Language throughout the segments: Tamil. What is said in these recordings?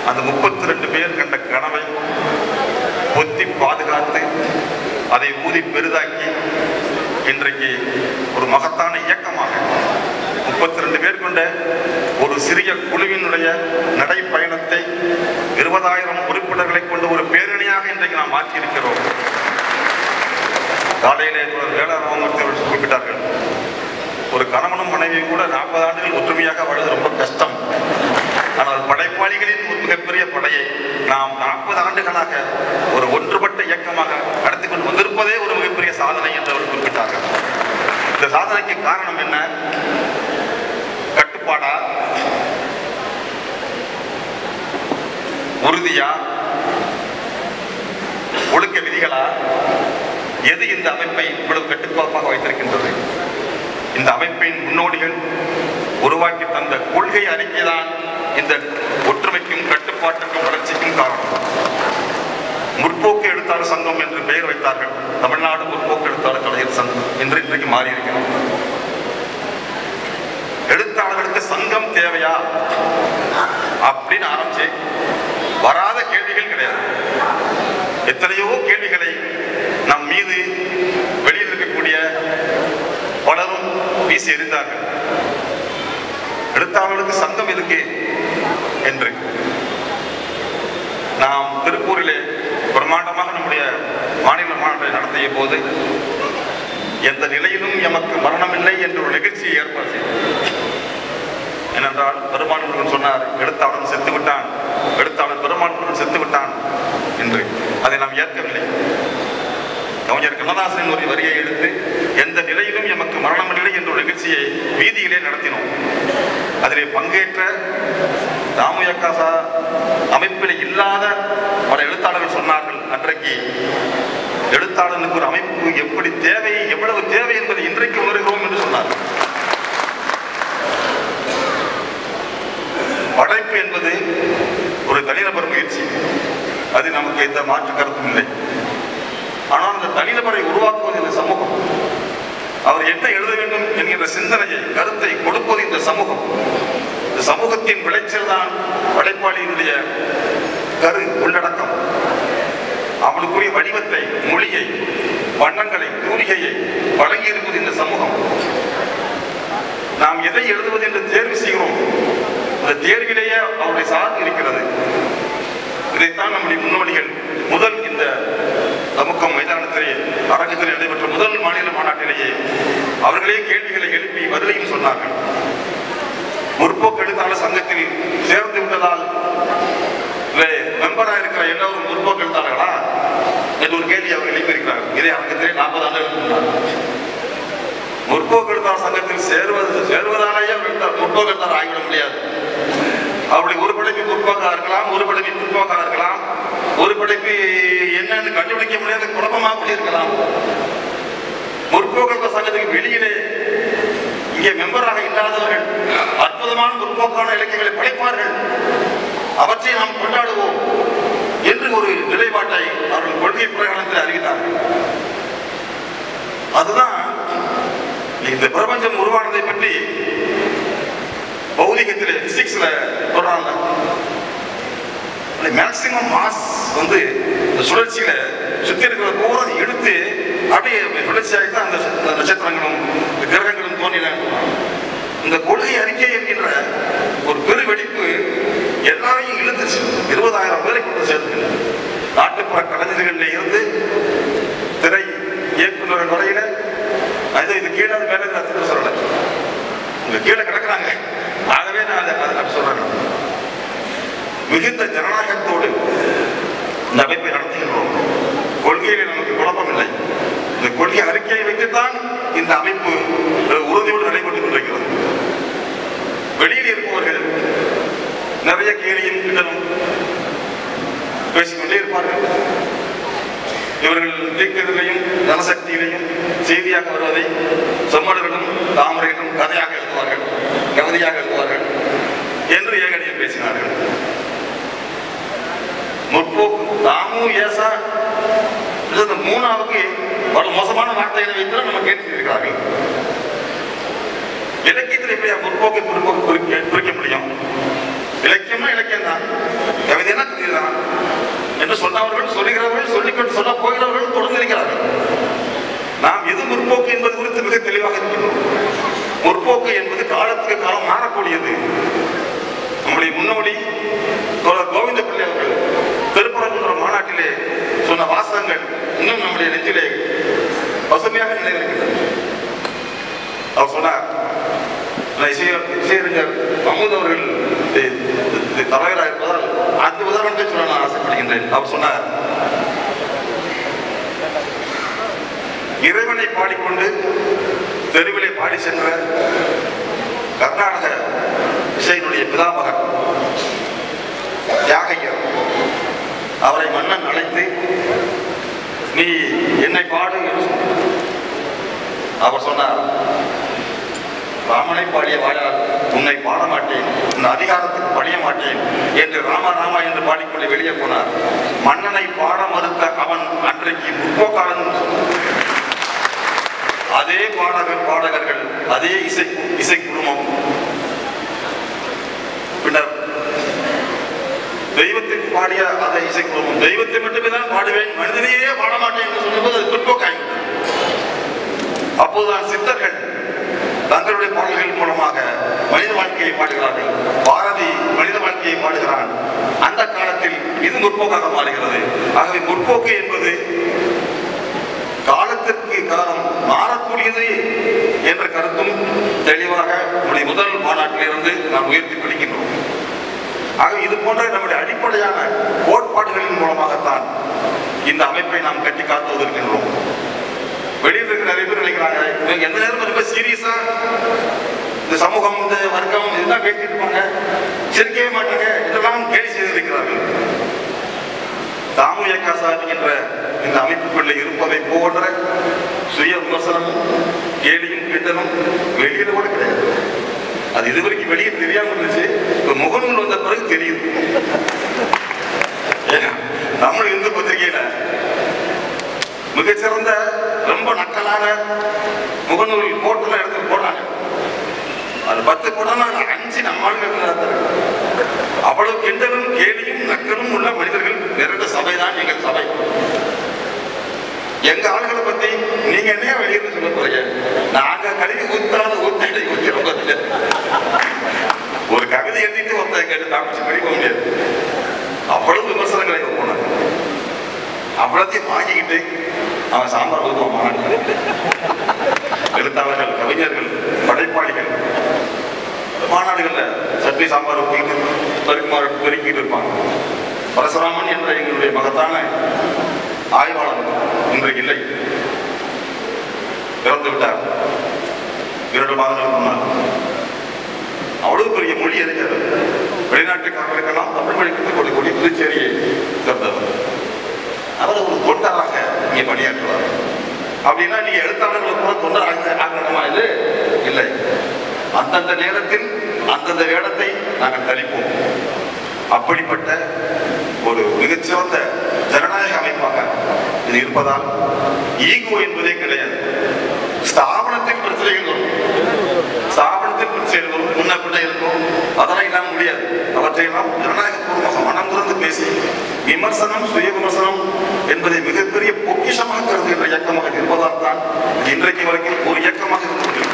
அந்த முப்பத்தி ரெண்டு பேர் கண்ட கனவை பொத்தி பாதுகாத்து அதை ஊதி பெரிதாக்கி இன்றைக்கு ஒரு மகத்தான இயக்கமாக முப்பத்தி ரெண்டு பேர் கொண்ட ஒரு சிறிய குழுவினுடைய நடைப்பயணத்தை இருபதாயிரம் உறுப்பினர்களை கொண்ட ஒரு பேரணியாக இன்றைக்கு நாம் மாற்றியிருக்கிறோம் காலையிலே தொடர் வேளாண் குறிப்பிட்டார்கள் ஒரு கணவனும் மனைவியும் கூட நாற்பது ஆண்டுகள் ஒற்றுமையாக வாழ்வது ரொம்ப கஷ்டம் ஆனால் படைப்பாளிகளின் ஒரு மிகப்பெரிய படையை நாம் நாற்பது ஆண்டுகளாக ஒரு ஒன்றுபட்ட இயக்கமாக நடத்தி கொண்டு வந்திருப்பதே ஒரு மிகப்பெரிய சாதனை என்று அவர் குறிப்பிட்டார்கள் இந்த சாதனைக்கு காரணம் என்ன கட்டுப்பாடா உறுதியா ஒழுக்க விதிகளா எது இந்த அமைப்பை இவ்வளவு கட்டுக்கோப்பாக வைத்திருக்கின்றது இந்த அமைப்பின் முன்னோடிகள் உருவாக்கி தந்த கொள்கை அறிக்கைதான் இந்த ஒற்றுமைக்கும் கட்டுப்பாட்டுக்கும் வளர்ச்சிக்கும் காரணம் முற்போக்கு எழுத்தாளர் சங்கம் என்று பெயர் வைத்தார்கள் தமிழ்நாடு முற்போக்கு எழுத்தாளர் கலைஞர் சங்கம் என்று இன்றைக்கு மாறியிருக்கிறோம் எழுத்தாளர்களுக்கு சங்கம் தேவையா அப்படின்னு ஆரம்பிச்சு வராத கேள்விகள் கிடையாது எத்தனையோ கேள்விகளை நம் மீது வெளியில் இருக்கக்கூடிய பலரும் வீசி எறிந்தார்கள் எழுத்தாளர்களுக்கு சங்கம் எதுக்கு என்று நாம் திருப்பூரிலே பிரம்மாண்டமாக நம்முடைய மாநில மாநாட்டை நடத்திய போது எந்த நிலையிலும் எமக்கு மரணமில்லை என்ற ஒரு நிகழ்ச்சியை ஏற்பாடு செய்தோம் ஏனென்றால் பெருமாள் முருகன் சொன்னார் எழுத்தாளன் செத்து விட்டான் எழுத்தாளர் பெருமாள் முருகன் செத்து விட்டான் என்று அதை நாம் ஏற்கவில்லை கவிஞர் கண்ணதாசனின் ஒரு வரியை எடுத்து எந்த நிலையிலும் எமக்கு மரணமில்லை என்ற ஒரு நிகழ்ச்சியை வீதியிலே நடத்தினோம் அதிலே பங்கேற்ற ராமயக்காசா அமைப்பில் இல்லாத பல எழுத்தாளர்கள் சொன்னார்கள் அன்றைக்கு எழுத்தாளனுக்கு ஒரு அமைப்பு எப்படி தேவை எவ்வளவு தேவை என்பதை இன்றைக்கு உணர்கிறோம் என்று சொன்னார்கள் படைப்பு என்பது ஒரு தனிநபர் முயற்சி அது நமக்கு எந்த மாற்று கருத்தும் இல்லை ஆனால் அந்த தனிநபரை உருவாக்குவது இந்த சமூகம் அவர் என்ன எழுத வேண்டும் என்கின்ற சிந்தனையை கருத்தை கொடுப்பது இந்த சமூகம் இந்த சமூகத்தின் விளைச்சல் தான் படைப்பாளியினுடைய கரு உள்ளடக்கம் அவனுக்குரிய வடிவத்தை மொழியை வண்ணங்களை தூரிகையை வழங்கியிருப்பது இந்த சமூகம் நாம் எதை எழுதுவது என்று தேர்வு செய்கிறோம் அந்த தேர்விலேயே அவருடைய சார்பு இருக்கிறது இதைத்தான் நம்முடைய முன்னோடிகள் முதல் இந்த சமூகம் மைதானத்திலே அரங்கத்தில் நடைபெற்ற முதல் மாநில மாநாட்டிலேயே அவர்களே கேள்விகளை எழுப்பி பதிலையும் சொன்னார்கள் முற்போக்கு எழுத்தாளர் சங்கத்தில் சேர்ந்து விட்டதால் மெம்பரா இருக்கிற எல்லோரும் முற்போக்கு எழுத்தாளர்களா என்று ஒரு கேள்வி அவர் எழுப்பியிருக்கிறார்கள் இதே அரங்கத்திலே நாற்பது ஆண்டுகளுக்கு முன்னால் முற்போக்கு எழுத்தாளர் சங்கத்தில் சேர்வது சேர்வதாலேயே அவர் எழுத்தாளர் முற்போக்கு எழுத்தாளர் ஆகிவிட முடியாது அவருடைய ஒரு படைப்பு முற்போக்காக இருக்கலாம் ஒரு படைப்பு பிற்போக்காக இருக்கலாம் ஒரு படைப்பு என்னன்னு கண்டுபிடிக்க முடியாத குழப்பமாக கூட இருக்கலாம் முற்போக்கு சங்கத்துக்கு வெளியிலே இங்கே மெம்பராக இல்லாதவர்கள் அற்புதமான முற்போக்கான இலக்கியங்களை படைப்பார்கள் அவற்றை நாம் கொண்டாடுவோம் என்று ஒரு நிலைப்பாட்டை அவர்கள் கொள்கை பிரகடனத்தில் அறிவித்தார்கள் அதுதான் இந்த பிரபஞ்சம் உருவானதை பற்றி பௌதிகத்தில் பிசிக்ஸ்ல சொல்றாங்க மேக்சிமம் மாஸ் வந்து இந்த சுழற்சியில சுத்தி இருக்கிற பூரா எடுத்து அப்படியே சுழற்சியாக தான் அந்த அந்த நட்சத்திரங்களும் இந்த கிரகங்களும் தோன்றின இந்த கொள்கை அறிக்கை என்கின்ற ஒரு பெரு வெடிப்பு எல்லாரையும் இழுத்துச்சு இருபதாயிரம் பேரை கொண்டு சேர்த்து நாட்டுப்புற கலைஞர்களில் இருந்து திரை இயக்குநர்கள் வரையில அது இது கீழே மேலே இருந்து சொல்லலை இங்க கீழே கிடக்குறாங்க ஆகவே நான் அதை அதை அப்படி சொல்றேன் மிகுந்த ஜனநாயகத்தோடு இந்த அமைப்பை நடத்துகின்றோம் கொள்கையிலே நமக்கு குழப்பம் இல்லை இந்த கொள்கை அறிக்கையை வைத்துத்தான் இந்த அமைப்பு அஹ், உறுதியோடு நடைபெற்றுக் கொண்டிருக்கிறது வெளியில் இருப்பவர்கள் நிறைய கேலியும் கிண்டலும் பேசிக்கொண்டே இருப்பார்கள் இவர்கள் தீர்க்கதிலையும் ஜனசக்தியிலையும் செய்தியாக வருவதை செம்மடர்களும் தாமரைகளும் கதையாக எழுதுவார்கள் கவிதையாக எழுதுவார்கள் என்று ஏகனியில் பேசினார்கள் முற்போக்கு தாமும் ஏசா இது இந்த மூணாவுக்கு பல மோசமான வார்த்தைகளை வைத்து நம்ம கேட்டிருக்கிறார்கள் இலக்கியத்தில் எப்படியா முற்போக்கு பிற்போக்கு குறிக்க குறிக்க முடியும் இலக்கியம்னா இலக்கியம் தான் கவிதை இது என்ன கவிதைதான் என்று சொன்னவர்கள் சொல்லுகிறவர்கள் சொல்லிக்கொண்டு சொல்ல போகிறவர்கள் தொடர்ந்து இருக்கிறார்கள் நாம் எது முற்போக்கு என்பது குறித்து மிக தெளிவாக இருக்கின்றோம் முற்போக்கு என்பது காலத்துக்கு காலம் மாறக்கூடியது நம்முடைய முன்னோடி தோழர் கோவிந்த பிள்ளை அவர்கள் திருப்பரங்குன்ற மாநாட்டிலே சொன்ன வாசகங்கள் இன்னும் நம்முடைய நெஞ்சிலே பசுமையாக நினைவிருக்கின்றன அவர் சொன்னார் நான் இசை இசையறிஞர் மமூத் அவர்கள் இது- இது தலைவராக இருப்பதால் அந்த உதாரணத்தை சொல்ல நான் ஆசைப்படுகின்றேன் அவர் சொன்னார் இறைவனை பாடிக்கொண்டு தெருவிலே பாடி சென்ற கர்நாடக இசையினுடைய பிதாமகர் தியாகையர் அவரை மன்னன் அழைத்து நீ என்னை பாடு என்று சொன்னார். அவர் சொன்னார் ராமனை பாடிய வாயால் உன்னை பாட மாட்டேன் உன் அதிகாரத்துக்கு பணிய மாட்டேன் என்று ராமா ராமா என்று பாடிக்கொண்டு வெளியே போனார் மன்னனை பாட மறுத்த அவன் அன்றைக்கு முற்போக்காளன் என்று சொன்னார். அதே பாடகர் பாடகர்கள் அதே இசை இசை குழுமம் பின்னர் தெய்வத்திற்கு பாடிய அந்த இசை குழுமம் தெய்வத்தை மட்டுமே தான் பாடுவேன் மனிதனையே பாட மாட்டேன் என்று சொல்லும்போது அது பிற்போக்காகிவிட்டது அப்போதுதான் சித்தர்கள் தங்களுடைய பாடல்கள் மூலமாக மனித வாழ்க்கையை பாடுகிறார்கள் பாரதி மனித வாழ்க்கையை பாடுகிறான் அந்த காலத்தில் இது முற்போக்காக மாறுகிறது ஆகவே முற்போக்கு என்பது காலத்திற்கு காலம் மாறக்கூடியது என்ற கருத்தும் தெளிவாக நம்முடைய முதல் மாநாட்டிலிருந்து நாம் உயர்த்தி பிடிக்கின்றோம் ஆக இது போன்ற நம்முடைய அடிப்படையான கோட்பாடுகளின் மூலமாகத்தான் இந்த அமைப்பை நாம் கட்டி காத்து வந்திருக்கின்றோம் வெளியில் இருக்கிற நிறைய பேர் நினைக்கிறாங்க இவங்க எந்த நேரமும் ரொம்ப சீரியஸா இந்த சமூகம் இந்த வர்க்கம் இதெல்லாம் பேசிட்டு இருப்பாங்க சிரிக்கவே மாட்டாங்க இதெல்லாம் கேலி செய்திருக்கிறார்கள் தாமு ஏகாசாமி என்ற இந்த அமைப்புக்குள்ள இருப்பதை போன்ற சுய விமர்சனமும் கேலியும் கிண்டலும் வெளியில கூட கிடையாது அது இதுவரைக்கும் வெளியே தெரியாம இருந்துச்சு இப்ப முகநூல் வந்த பிறகு தெரியுது ஏன்னா, தமிழ் இந்து பத்திரிகையில மிகச்சிறந்த ரொம்ப நக்கலான முகநூல் போட்டுல எடுத்து போனாங்க அது பத்து போனா அஞ்சு நம்ம ஆளுங்க நடத்துறாங்க அவ்வளவு கிண்டலும் கேலியும் நக்கலும் உள்ள மனிதர்கள் நிறைந்த சபைதான் எங்கள் சபை எங்க ஆளுகளை பத்தி நீங்க என்ன வெளியிருந்து சொல்ல போறீங்க நாங்க கழுவி ஊத்தாத ஊத்தாடி ஊத்திரும் பாத்தீங்க. ஒரு கவிதை எழுதிட்டு ஒருத்தன் கேட்டு தாமிச்சு படிக்க முடியாது அவ்வளவு விமர்சனங்களை இங்க போனாங்க அவ்வளத்தையும் வாங்கிக்கிட்டு அவன் சாம்பார் ஊத்துவான் மாநாடு எழுத்தாளர்கள் கவிஞர்கள் படைப்பாளிகள் மாநாடுகள்ல சட்னி சாம்பார் ஊற்றிட்டு பெருக்குமாறு பெருக்கிட்டு இருப்பாங்க பரசுராமன் என்ற எங்களுடைய மகத்தான ஆய்வாளர் இன்றைக்கு இல்லை இறந்து விட்டார் இரண்டு மாதங்களுக்கு முன்னால் அவ்வளவு பெரிய மொழி அறிஞர் வெளிநாட்டுக்காரர்களுக்கெல்லாம் தமிழ் மொழி கற்றுக் கொடுக்கக்கூடிய புதுச்சேரியை சேர்ந்தவர் அவர் ஒரு தொண்டராக இங்கே பணியாற்றுவார் அப்படின்னா நீங்க எழுத்தாளர்களை கூட தொண்டர் ஆக- ஆகணுமா இது இல்லை அந்தந்த நேரத்தில் அந்தந்த வேடத்தை நாங்கள் தளிப்போம் அப்படிப்பட்ட ஒரு மிகச்சிறந்த ஜனநாயக அமைப்பாக இது இருப்பதால் ஈகோ என்பதே கிடையாது ஸ்தாபனத்தின் பிரச்சனைகள் வரும் ஸ்தாபனத்தின் பிரச்சனைகள் வரும் முன்ன பின்ன இருக்கும் அதெல்லாம் இல்லாம முடியாது அவற்றையெல்லாம் ஜனநாயகபூர்வமாக மனம் திறந்து பேசி விமர்சனம் சுய விமர்சனம் என்பதை மிகப்பெரிய பொக்கிஷமாக கருதுகின்ற இயக்கமாக இருப்பதால் தான் இது இன்றைக்கு வரைக்கும் ஒரு இயக்கமாக இருந்து கொண்டிருக்கிறது.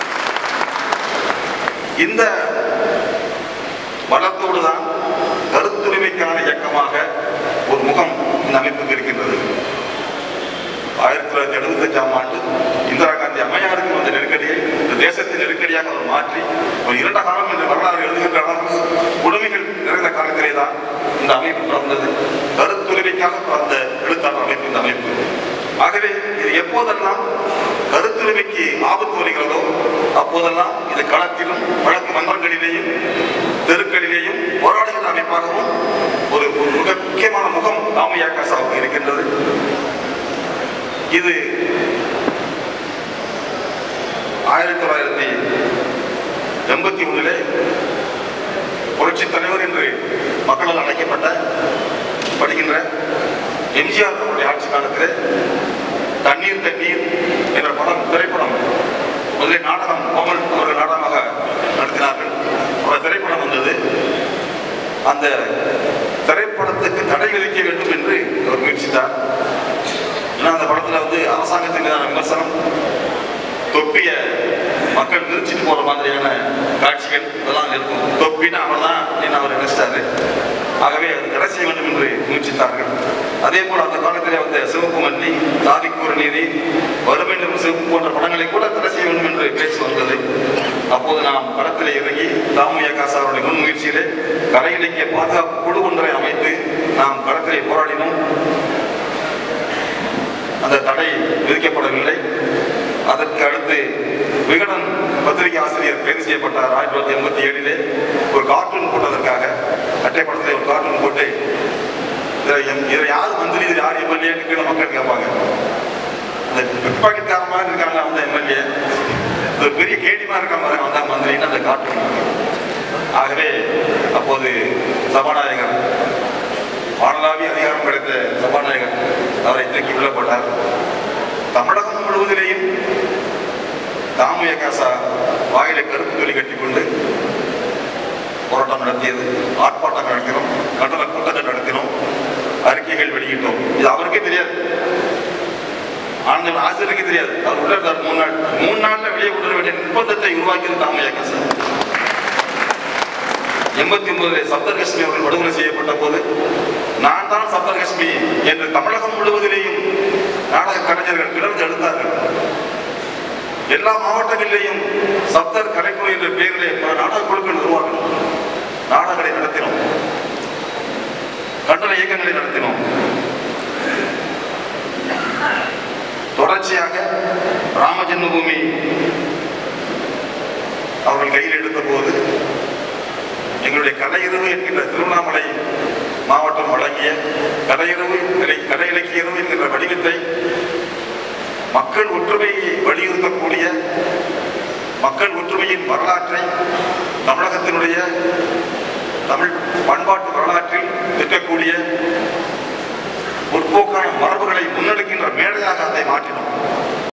இந்த பலத்தோடு தான் கருத்துரிமைக்கான இயக்கமாக ஒரு முகம் இந்த அமைப்புக்கு இருக்கின்றது ஆயிரத்தி தொள்ளாயிரத்தி எழுபத்தஞ்சாம் ஆண்டு இந்திரா காந்தி அம்மையாருக்கு வந்த நெருக்கடியை இந்த தேசத்தின் நெருக்கடியாக அவர் மாற்றி ஒரு இரண்ட காலம் என்ற வரலாறு எழுதுகின்ற அளவுக்கு உடைமைகள் நிறைந்த காலத்திலே தான் இந்த அமைப்பு பிறந்தது கருத்துரிமைக்காக பிறந்த எழுத்தாளர் அமைப்பு இந்த அமைப்பு ஆகவே இது எப்போதெல்லாம் கருத்துரிமைக்கு ஆபத்து வருகிறதோ அப்போதெல்லாம் இது களத்திலும் வழக்கு மன்றங்களிலேயும் தெருக்களிலேயும் போராடுகின்ற அமைப்பாகவும் ஒரு ஒரு மிக முக்கியமான முகம் ராமையாக்காசாவுக்கு இருக்கின்றது இது ஆயிரத்தி தொள்ளாயிரத்தி எண்பத்தி ஒண்ணிலே புரட்சி தலைவர் என்று மக்களால் அழைக்கப்பட்ட படிக்கின்ற எம்ஜிஆர் அவருடைய ஆட்சி காலத்திலே தண்ணீர் தண்ணீர் என்ற படம் திரைப்படம் முதலில் நாடகம் கோமல் அவர்கள் நாடகமாக நடத்தினார்கள் ஒரு திரைப்படம் வந்தது அந்த திரைப்படத்துக்கு தடை விதிக்க வேண்டும் என்று அவர் முயற்சித்தார் ஏன்னா அந்த படத்துல வந்து அரசாங்கத்தின் மீதான விமர்சனம் தொப்பிய மக்கள் விரிச்சிட்டு போற மாதிரியான காட்சிகள் இதெல்லாம் இருக்கும் தொப்பின்னு அவர் தான் அப்படின்னு அவர் நினைச்சிட்டாரு ஆகவே அது தடை செய்ய வேண்டும் என்று முயற்சித்தார்கள் அதே போல அந்த காலத்திலே வந்த சிவப்பு மல்லி சாதிக்கூற நீதி வறுமை நிறுவனம் சிவப்பு போன்ற படங்களை கூட தடை செய்ய வேண்டும் என்று பேச்சு வந்தது அப்போது நாம் களத்திலே இறங்கி தாமுய காசா அவருடைய முன்முயற்சியிலே கலை இலக்கிய பாதுகாப்பு குழு ஒன்றை அமைத்து நாம் களத்திலே போராடினோம் அந்த தடை விதிக்கப்படவில்லை அதற்கு அடுத்து விகடன் பத்திரிகை ஆசிரியர் கைது செய்யப்பட்டார் ஆயிரத்தி தொள்ளாயிரத்தி எண்பத்தி ஏழிலே ஒரு கார்ட்டூன் போட்டதற்காக அட்டை படத்தில் ஒரு கார்ட்டூன் போட்டு இதை எம்- இதை யார் மந்திரி இது யார் எம்எல்ஏன்னு கீழே மக்கள் கேட்பாங்க அந்த பிக்பாக்கெட்கார மாதிரி இருக்காங்க அந்த எம்எல்ஏ ஒரு பெரிய கேடிமா இருக்க மாதிரி அவன் தான் மந்திரின்னு அந்த கார்ட்டூன் ஆகவே அப்போது சபாநாயகர் வானலாவிய அதிகாரம் கிடைத்த சபாநாயகர் அவரை தூக்கி உள்ள போட்டார் தமிழகம் முழுவதிலேயும் தாமுய காசா வாயிலை கருப்பு துணி கட்டிக்கொண்டு போராட்டம் நடத்தியது ஆர்ப்பாட்டம் நடத்தினோம் கண்டன கூட்டங்கள் நடத்தினோம் அறிக்கைகள் வெளியிட்டோம் இது அவருக்கே தெரியாது ஆனந்தன் ஆசிரியருக்கே தெரியாது அவர் உள்ள இருந்தார் மூணு நாள் மூணு நாள்ல வெளியே விட வேண்டிய நிர்பந்தத்தை உருவாக்கியது தாமுய காசா எண்பத்தி ஒன்பதில் சப்தர் காஷ்மி அவர்கள் விடுதலை செய்யப்பட்ட போது நான் தான் சப்தர் காஷ்மி என்று தமிழகம் முழுவதிலேயும் நாடக கலைஞர்கள் கிளர்ந்து எழுந்தார்கள் எல்லா மாவட்டங்களிலேயும் சப்தர் கலைக்குழு என்ற பெயரிலே பல நாடக குழுக்கள் உருவாக்கினோம் நாடகங்களை நடத்தினோம் கண்டன இயக்கங்களை நடத்தினோம் தொடர்ச்சியாக ராம ஜென்மபூமி அவர்கள் கையில் எடுத்த போது எங்களுடைய கலையிறவு என்கின்ற திருவண்ணாமலை மாவட்டம் வழங்கிய கலையிறவு கலை கலை இலக்கியரவு என்கின்ற வடிவத்தை மக்கள் ஒற்றுமையை வலியுறுத்தக்கூடிய மக்கள் ஒற்றுமையின் வரலாற்றை தமிழகத்தினுடைய தமிழ் பண்பாட்டு வரலாற்றில் இருக்கக்கூடிய முற்போக்கான மரபுகளை முன்னெடுக்கின்ற மேடையாக அதை மாற்றினோம்